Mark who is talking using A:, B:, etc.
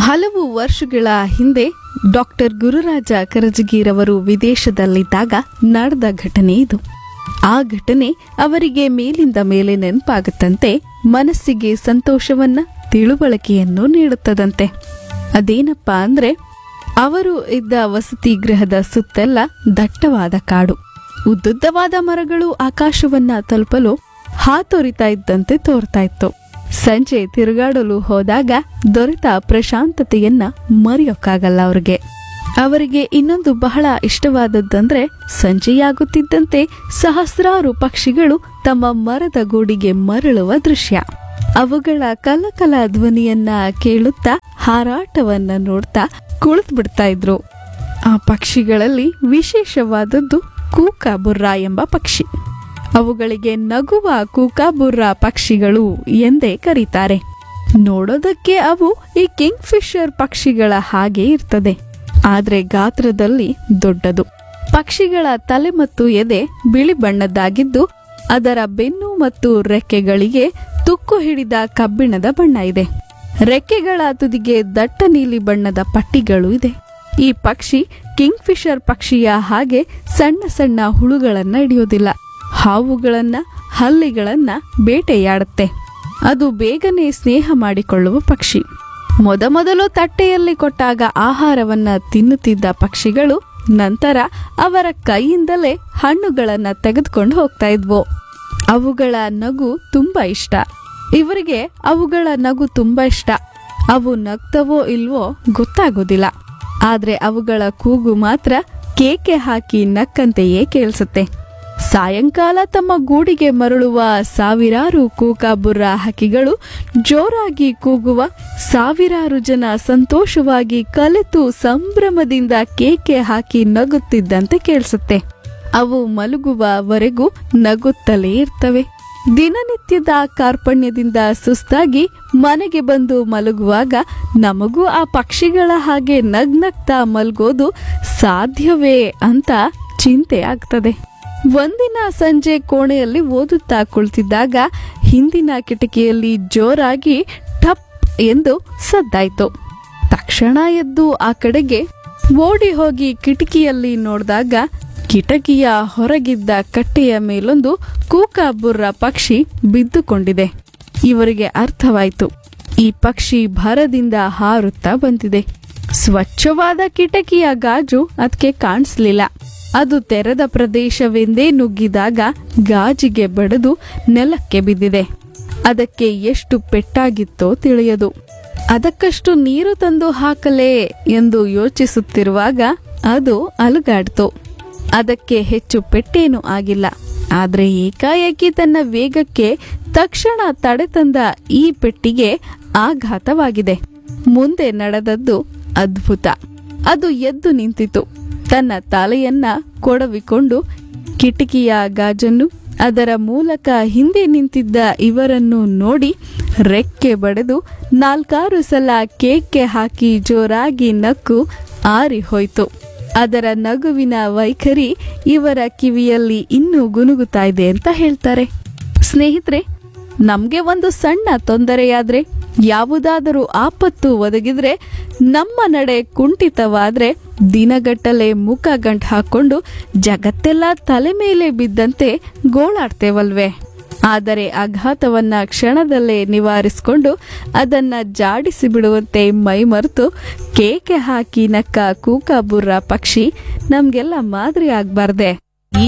A: ಹಲವು ವರ್ಷಗಳ ಹಿಂದೆ ಡಾಕ್ಟರ್ ಗುರುರಾಜ ಕರಜಗಿರವರು ವಿದೇಶದಲ್ಲಿದ್ದಾಗ ನಡೆದ ಘಟನೆ ಇದು ಆ ಘಟನೆ ಅವರಿಗೆ ಮೇಲಿಂದ ಮೇಲೆ ನೆನಪಾಗುತ್ತಂತೆ ಮನಸ್ಸಿಗೆ ಸಂತೋಷವನ್ನ ತಿಳುವಳಿಕೆಯನ್ನು ನೀಡುತ್ತದಂತೆ ಅದೇನಪ್ಪಾ ಅಂದ್ರೆ ಅವರು ಇದ್ದ ವಸತಿ ಗೃಹದ ಸುತ್ತೆಲ್ಲ ದಟ್ಟವಾದ ಕಾಡು ಉದ್ದುದ್ದವಾದ ಮರಗಳು ಆಕಾಶವನ್ನ ತಲುಪಲು ಹಾತೊರಿತಾ ಇದ್ದಂತೆ ತೋರ್ತಾ ಇತ್ತು ಸಂಜೆ ತಿರುಗಾಡಲು ಹೋದಾಗ ದೊರೆತ ಪ್ರಶಾಂತತೆಯನ್ನ ಮರೆಯೋಕ್ಕಾಗಲ್ಲ ಅವ್ರಿಗೆ ಅವರಿಗೆ ಇನ್ನೊಂದು ಬಹಳ ಇಷ್ಟವಾದದ್ದಂದ್ರೆ ಸಂಜೆಯಾಗುತ್ತಿದ್ದಂತೆ ಸಹಸ್ರಾರು ಪಕ್ಷಿಗಳು ತಮ್ಮ ಮರದ ಗೂಡಿಗೆ ಮರಳುವ ದೃಶ್ಯ ಅವುಗಳ ಕಲಕಲ ಧ್ವನಿಯನ್ನ ಕೇಳುತ್ತಾ ಹಾರಾಟವನ್ನ ನೋಡ್ತಾ ಕುಳಿತು ಬಿಡ್ತಾ ಇದ್ರು ಆ ಪಕ್ಷಿಗಳಲ್ಲಿ ವಿಶೇಷವಾದದ್ದು ಕೂಕಾಬುರ್ರ ಎಂಬ ಪಕ್ಷಿ ಅವುಗಳಿಗೆ ನಗುವ ಕೂಕಾಬುರ್ರ ಪಕ್ಷಿಗಳು ಎಂದೇ ಕರೀತಾರೆ ನೋಡೋದಕ್ಕೆ ಅವು ಈ ಕಿಂಗ್ ಫಿಶರ್ ಪಕ್ಷಿಗಳ ಹಾಗೆ ಇರ್ತದೆ ಆದ್ರೆ ಗಾತ್ರದಲ್ಲಿ ದೊಡ್ಡದು ಪಕ್ಷಿಗಳ ತಲೆ ಮತ್ತು ಎದೆ ಬಿಳಿ ಬಣ್ಣದ್ದಾಗಿದ್ದು ಅದರ ಬೆನ್ನು ಮತ್ತು ರೆಕ್ಕೆಗಳಿಗೆ ತುಕ್ಕು ಹಿಡಿದ ಕಬ್ಬಿಣದ ಬಣ್ಣ ಇದೆ ರೆಕ್ಕೆಗಳ ತುದಿಗೆ ದಟ್ಟ ನೀಲಿ ಬಣ್ಣದ ಪಟ್ಟಿಗಳು ಇದೆ ಈ ಪಕ್ಷಿ ಕಿಂಗ್ ಫಿಶರ್ ಪಕ್ಷಿಯ ಹಾಗೆ ಸಣ್ಣ ಸಣ್ಣ ಹುಳುಗಳನ್ನ ಹಿಡಿಯೋದಿಲ್ಲ ಹಾವುಗಳನ್ನ ಹಲ್ಲಿಗಳನ್ನ ಬೇಟೆಯಾಡುತ್ತೆ ಅದು ಬೇಗನೆ ಸ್ನೇಹ ಮಾಡಿಕೊಳ್ಳುವ ಪಕ್ಷಿ ಮೊದಮೊದಲು ತಟ್ಟೆಯಲ್ಲಿ ಕೊಟ್ಟಾಗ ಆಹಾರವನ್ನ ತಿನ್ನುತ್ತಿದ್ದ ಪಕ್ಷಿಗಳು ನಂತರ ಅವರ ಕೈಯಿಂದಲೇ ಹಣ್ಣುಗಳನ್ನ ತೆಗೆದುಕೊಂಡು ಹೋಗ್ತಾ ಇದ್ವು ಅವುಗಳ ನಗು ತುಂಬಾ ಇಷ್ಟ ಇವರಿಗೆ ಅವುಗಳ ನಗು ತುಂಬಾ ಇಷ್ಟ ಅವು ನಗ್ತವೋ ಇಲ್ವೋ ಗೊತ್ತಾಗೋದಿಲ್ಲ ಆದ್ರೆ ಅವುಗಳ ಕೂಗು ಮಾತ್ರ ಕೇಕೆ ಹಾಕಿ ನಕ್ಕಂತೆಯೇ ಕೇಳಿಸುತ್ತೆ ಸಾಯಂಕಾಲ ತಮ್ಮ ಗೂಡಿಗೆ ಮರಳುವ ಸಾವಿರಾರು ಕೂಕಾಬುರ್ರ ಹಕ್ಕಿಗಳು ಜೋರಾಗಿ ಕೂಗುವ ಸಾವಿರಾರು ಜನ ಸಂತೋಷವಾಗಿ ಕಲೆತು ಸಂಭ್ರಮದಿಂದ ಕೇಕೆ ಹಾಕಿ ನಗುತ್ತಿದ್ದಂತೆ ಕೇಳಿಸುತ್ತೆ ಅವು ಮಲಗುವವರೆಗೂ ನಗುತ್ತಲೇ ಇರ್ತವೆ ದಿನನಿತ್ಯದ ಕಾರ್ಪಣ್ಯದಿಂದ ಸುಸ್ತಾಗಿ ಮನೆಗೆ ಬಂದು ಮಲಗುವಾಗ ನಮಗೂ ಆ ಪಕ್ಷಿಗಳ ಹಾಗೆ ನಗ್ನಗ್ತಾ ಮಲಗೋದು ಸಾಧ್ಯವೇ ಅಂತ ಚಿಂತೆ ಆಗ್ತದೆ ಒಂದಿನ ಸಂಜೆ ಕೋಣೆಯಲ್ಲಿ ಓದುತ್ತಾ ಕುಳಿತಿದ್ದಾಗ ಹಿಂದಿನ ಕಿಟಕಿಯಲ್ಲಿ ಜೋರಾಗಿ ಟಪ್ ಎಂದು ಸದ್ದಾಯ್ತು ತಕ್ಷಣ ಎದ್ದು ಆ ಕಡೆಗೆ ಓಡಿ ಹೋಗಿ ಕಿಟಕಿಯಲ್ಲಿ ನೋಡಿದಾಗ ಕಿಟಕಿಯ ಹೊರಗಿದ್ದ ಕಟ್ಟೆಯ ಮೇಲೊಂದು ಕೂಕಾಬುರ್ರ ಪಕ್ಷಿ ಬಿದ್ದುಕೊಂಡಿದೆ ಇವರಿಗೆ ಅರ್ಥವಾಯ್ತು ಈ ಪಕ್ಷಿ ಭರದಿಂದ ಹಾರುತ್ತಾ ಬಂದಿದೆ ಸ್ವಚ್ಛವಾದ ಕಿಟಕಿಯ ಗಾಜು ಅದಕ್ಕೆ ಕಾಣಿಸ್ಲಿಲ್ಲ ಅದು ತೆರೆದ ಪ್ರದೇಶವೆಂದೇ ನುಗ್ಗಿದಾಗ ಗಾಜಿಗೆ ಬಡಿದು ನೆಲಕ್ಕೆ ಬಿದ್ದಿದೆ ಅದಕ್ಕೆ ಎಷ್ಟು ಪೆಟ್ಟಾಗಿತ್ತೋ ತಿಳಿಯದು ಅದಕ್ಕಷ್ಟು ನೀರು ತಂದು ಹಾಕಲೇ ಎಂದು ಯೋಚಿಸುತ್ತಿರುವಾಗ ಅದು ಅಲುಗಾಡ್ತು ಅದಕ್ಕೆ ಹೆಚ್ಚು ಪೆಟ್ಟೇನೂ ಆಗಿಲ್ಲ ಆದ್ರೆ ಏಕಾಏಕಿ ತನ್ನ ವೇಗಕ್ಕೆ ತಕ್ಷಣ ತಡೆತಂದ ಈ ಪೆಟ್ಟಿಗೆ ಆಘಾತವಾಗಿದೆ ಮುಂದೆ ನಡೆದದ್ದು ಅದ್ಭುತ ಅದು ಎದ್ದು ನಿಂತಿತು ತನ್ನ ತಲೆಯನ್ನ ಕೊಡವಿಕೊಂಡು ಕಿಟಕಿಯ ಗಾಜನ್ನು ಅದರ ಮೂಲಕ ಹಿಂದೆ ನಿಂತಿದ್ದ ಇವರನ್ನು ನೋಡಿ ರೆಕ್ಕೆ ಬಡೆದು ನಾಲ್ಕಾರು ಸಲ ಕೇಕ್ಕೆ ಹಾಕಿ ಜೋರಾಗಿ ನಕ್ಕು ಆರಿ ಹೋಯ್ತು ಅದರ ನಗುವಿನ ವೈಖರಿ ಇವರ ಕಿವಿಯಲ್ಲಿ ಇನ್ನೂ ಗುನುಗುತ್ತಾ ಇದೆ ಅಂತ ಹೇಳ್ತಾರೆ ಸ್ನೇಹಿತರೆ ನಮ್ಗೆ ಒಂದು ಸಣ್ಣ ತೊಂದರೆಯಾದ್ರೆ ಯಾವುದಾದರೂ ಆಪತ್ತು ಒದಗಿದ್ರೆ ನಮ್ಮ ನಡೆ ಕುಂಠಿತವಾದ್ರೆ ದಿನಗಟ್ಟಲೆ ಮುಖ ಗಂಟು ಹಾಕೊಂಡು ಜಗತ್ತೆಲ್ಲ ತಲೆ ಮೇಲೆ ಬಿದ್ದಂತೆ ಗೋಳಾಡ್ತೇವಲ್ವೇ ಆದರೆ ಆಘಾತವನ್ನ ಕ್ಷಣದಲ್ಲೇ ನಿವಾರಿಸಿಕೊಂಡು ಅದನ್ನ ಜಾಡಿಸಿ ಬಿಡುವಂತೆ ಮೈಮರೆತು ಕೇಕೆ ಹಾಕಿ ನಕ್ಕ ಕೂಕಾಬುರ್ರ ಪಕ್ಷಿ ನಮ್ಗೆಲ್ಲ ಮಾದರಿ ಆಗ್ಬಾರ್ದೆ